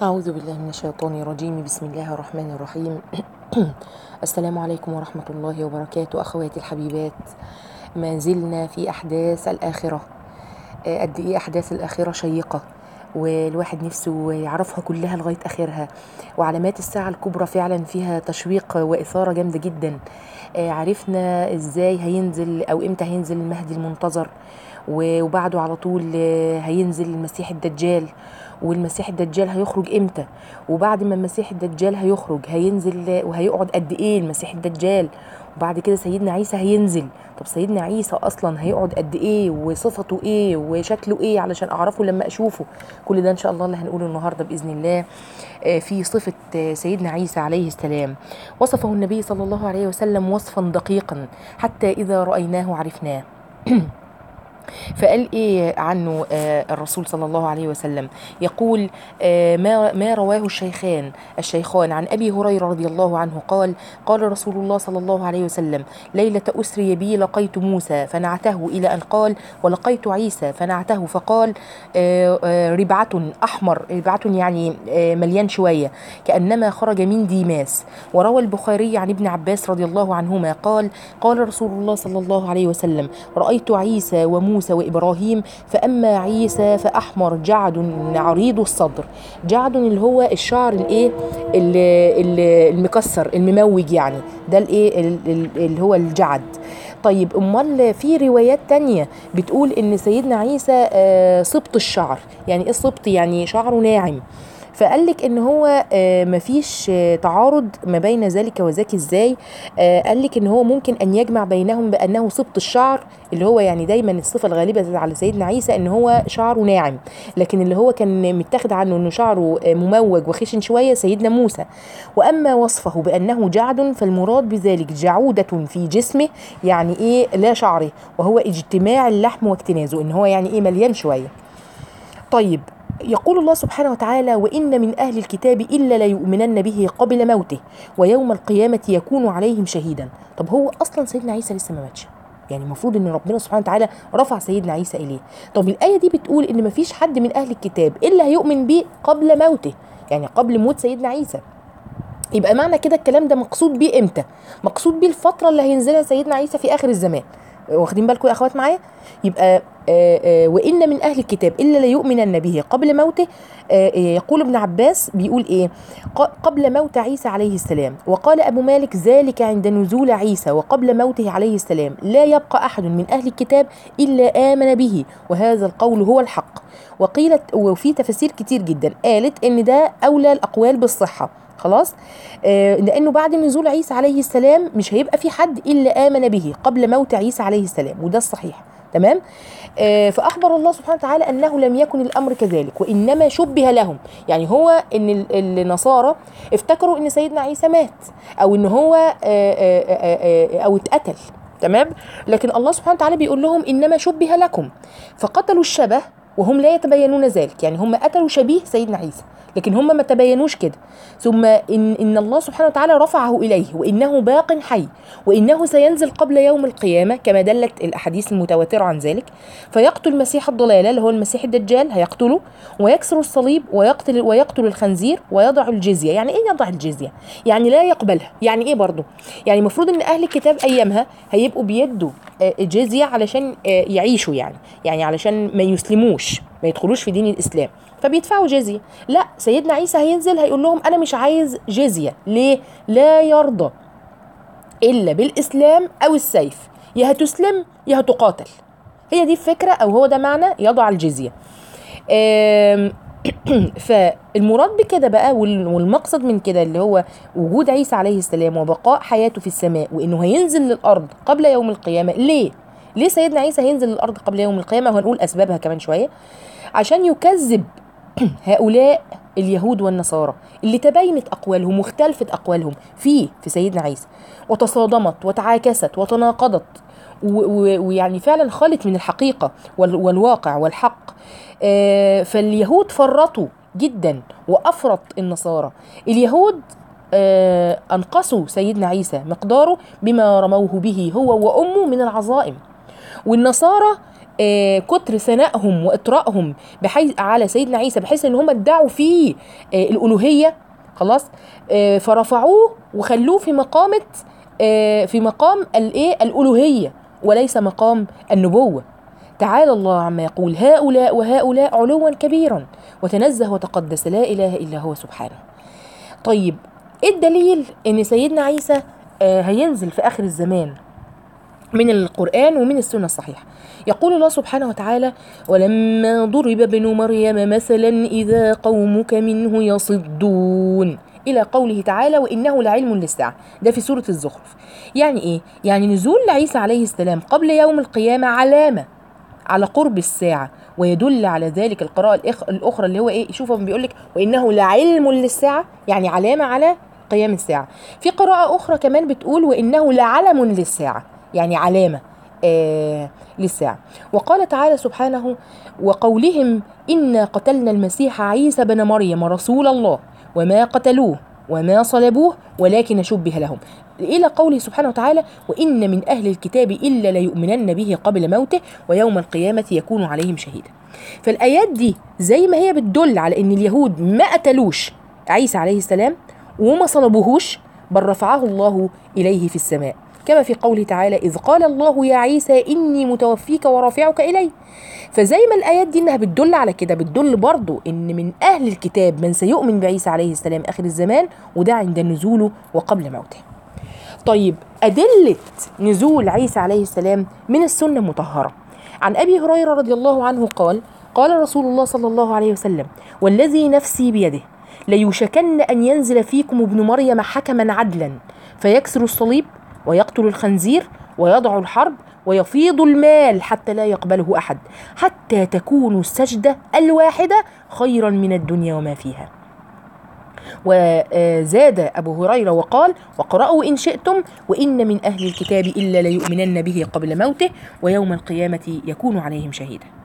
أعوذ بالله من الشيطان الرجيم بسم الله الرحمن الرحيم السلام عليكم ورحمة الله وبركاته أخواتي الحبيبات ما زلنا في أحداث الآخرة آه، قد إيه أحداث الآخرة شيقة والواحد نفسه يعرفها كلها لغاية آخرها وعلامات الساعة الكبرى فعلا فيها تشويق وإثارة جامدة جدا آه، عرفنا إزاي هينزل أو إمتى هينزل المهدي المنتظر و- وبعده على طول آه، هينزل المسيح الدجال والمسيح الدجال هيخرج امتى وبعد ما المسيح الدجال هيخرج هينزل وهيقعد قد ايه المسيح الدجال وبعد كده سيدنا عيسى هينزل طب سيدنا عيسى اصلا هيقعد قد ايه وصفته ايه وشكله ايه علشان اعرفه لما اشوفه كل ده ان شاء الله اللي هنقوله النهارده باذن الله آه، في صفه آه، سيدنا عيسى عليه السلام وصفه النبي صلى الله عليه وسلم وصفا دقيقا حتى اذا رايناه عرفناه فقال ايه عنه آه، الرسول صلى الله عليه وسلم يقول آه، ما ما رواه الشيخان الشيخان عن ابي هريره رضي الله عنه قال قال رسول الله صلى الله عليه وسلم ليله اسري بي لقيت موسى فنعته الى ان قال ولقيت عيسى فنعته فقال آه، آه، ربعه احمر ربعه يعني آه، مليان شويه كانما خرج من ديماس وروى البخاري عن ابن عباس رضي الله عنهما قال قال رسول الله صلى الله عليه وسلم رأيت عيسى وموسى وإبراهيم فأما عيسى فأحمر جعد عريض الصدر جعد اللي هو الشعر الايه ال- ال- المكسر المموج يعني ده الايه ال- ال- اللي هو الجعد طيب امال في روايات تانية بتقول ان سيدنا عيسى آه، سبط الشعر يعني ايه سبط يعني شعره ناعم فقال لك ان هو آه، مفيش آه، تعارض ما بين ذلك وذاك ازاي آه، قال لك ان هو ممكن ان يجمع بينهم بانه سبط الشعر اللي هو يعني دايما الصفه الغالبه على سيدنا عيسى ان هو شعره ناعم لكن اللي هو كان متاخد عنه انه شعره آه، مموج وخشن شويه سيدنا موسى واما وصفه بانه جعد فالمراد بذلك جعوده في جسمه يعني ايه لا شعره وهو اجتماع اللحم واكتنازه ان هو يعني ايه مليان شويه طيب يقول الله سبحانه وتعالى وإن من أهل الكتاب إلا ليؤمنن به قبل موته ويوم القيامة يكون عليهم شهيدا طب هو أصلا سيدنا عيسى لسه ما ماتش يعني المفروض ان ربنا سبحانه وتعالى رفع سيدنا عيسى اليه طب الايه دي بتقول ان مفيش حد من اهل الكتاب الا هيؤمن به قبل موته يعني قبل موت سيدنا عيسى يبقى معنى كده الكلام ده مقصود بيه امتى مقصود بيه الفتره اللي هينزلها سيدنا عيسى في اخر الزمان واخدين بالكم يا اخوات معايا يبقى آه، آه، وان من اهل الكتاب الا ليؤمنن به قبل موته آه، آه، يقول ابن عباس بيقول ايه ق- قبل موت عيسى عليه السلام وقال ابو مالك ذلك عند نزول عيسى وقبل موته عليه السلام لا يبقى احد من اهل الكتاب الا امن به وهذا القول هو الحق وقيلت وفي تفاسير كتير جدا قالت ان ده اولى الاقوال بالصحه خلاص آه لانه بعد نزول عيسى عليه السلام مش هيبقى في حد الا امن به قبل موت عيسى عليه السلام وده الصحيح تمام آه فاخبر الله سبحانه وتعالى انه لم يكن الامر كذلك وانما شبه لهم يعني هو ان ال- النصارى افتكروا ان سيدنا عيسى مات او ان هو آه آه آه آه او اتقتل تمام لكن الله سبحانه وتعالى بيقول لهم انما شبه لكم فقتلوا الشبه وهم لا يتبينون ذلك يعني هم قتلوا شبيه سيدنا عيسى لكن هم ما تبينوش كده ثم إن, إن الله سبحانه وتعالى رفعه إليه وإنه باق حي وإنه سينزل قبل يوم القيامة كما دلت الأحاديث المتواترة عن ذلك فيقتل مسيح الضلالة اللي هو المسيح الدجال هيقتله ويكسر الصليب ويقتل ويقتل الخنزير ويضع الجزية يعني إيه يضع الجزية؟ يعني لا يقبلها يعني إيه برضه؟ يعني المفروض إن أهل الكتاب أيامها هيبقوا بيدوا آه، جزية علشان آه، يعيشوا يعني يعني علشان ما يسلموش ما يدخلوش في دين الإسلام فبيدفعوا جزية لا سيدنا عيسى هينزل هيقول لهم أنا مش عايز جزية ليه؟ لا يرضى إلا بالإسلام أو السيف يا هتسلم يا هتقاتل هي دي الفكرة أو هو ده معنى يضع الجزية آم، فالمراد بكده بقى وال- والمقصد من كده اللي هو وجود عيسى عليه السلام وبقاء حياته في السماء وانه هينزل للارض قبل يوم القيامه ليه ليه سيدنا عيسى هينزل للارض قبل يوم القيامه وهنقول اسبابها كمان شويه عشان يكذب هؤلاء اليهود والنصارى اللي تباينت اقوالهم واختلفت اقوالهم فيه في سيدنا عيسى وتصادمت وتعاكست وتناقضت و- و- ويعني فعلا خلت من الحقيقه وال- والواقع والحق آه، فاليهود فرطوا جدا وافرط النصارى اليهود آه، انقصوا سيدنا عيسى مقداره بما رموه به هو وامه من العظائم والنصارى آه كتر ثنائهم واطرائهم بحيث على سيدنا عيسى بحيث ان هم ادعوا فيه آه الالوهيه خلاص آه فرفعوه وخلوه في مقامه آه في مقام الايه الالوهيه وليس مقام النبوه تعالى الله عما يقول هؤلاء وهؤلاء علوا كبيرا وتنزه وتقدس لا اله الا هو سبحانه طيب ايه الدليل ان سيدنا عيسى آه هينزل في اخر الزمان من القرآن ومن السنة الصحيحة يقول الله سبحانه وتعالى ولما ضرب ابن مريم مثلا إذا قومك منه يصدون إلى قوله تعالى وإنه لعلم للساعة ده في سورة الزخرف يعني إيه؟ يعني نزول عيسى عليه السلام قبل يوم القيامة علامة على قرب الساعة ويدل على ذلك القراءة الإخ- الأخرى اللي هو إيه شوفوا بيقول لك وإنه لعلم للساعة يعني علامة على قيام الساعة في قراءة أخرى كمان بتقول وإنه لعلم للساعة يعني علامة آه للساعة وقال تعالى سبحانه وقولهم إنا قتلنا المسيح عيسى بن مريم رسول الله وما قتلوه وما صلبوه ولكن شبه لهم إلى قوله سبحانه وتعالى وإن من أهل الكتاب إلا ليؤمنن به قبل موته ويوم القيامة يكون عليهم شهيدا فالآيات دي زي ما هي بتدل على إن اليهود ما قتلوش عيسى عليه السلام وما صلبوهوش بل رفعه الله إليه في السماء كما في قوله تعالى إذ قال الله يا عيسى إني متوفيك ورافعك إلي فزي ما الآيات دي إنها بتدل على كده بتدل برضو إن من أهل الكتاب من سيؤمن بعيسى عليه السلام آخر الزمان وده عند نزوله وقبل موته طيب أدلة نزول عيسى عليه السلام من السنة المطهرة عن أبي هريرة رضي الله عنه قال قال رسول الله صلى الله عليه وسلم والذي نفسي بيده ليوشكن أن ينزل فيكم ابن مريم حكما عدلا فيكسر الصليب ويقتل الخنزير ويضع الحرب ويفيض المال حتى لا يقبله أحد حتى تكون السجدة الواحدة خيرا من الدنيا وما فيها وزاد أبو هريرة وقال وقرأوا إن شئتم وإن من أهل الكتاب إلا ليؤمنن به قبل موته ويوم القيامة يكون عليهم شهيدا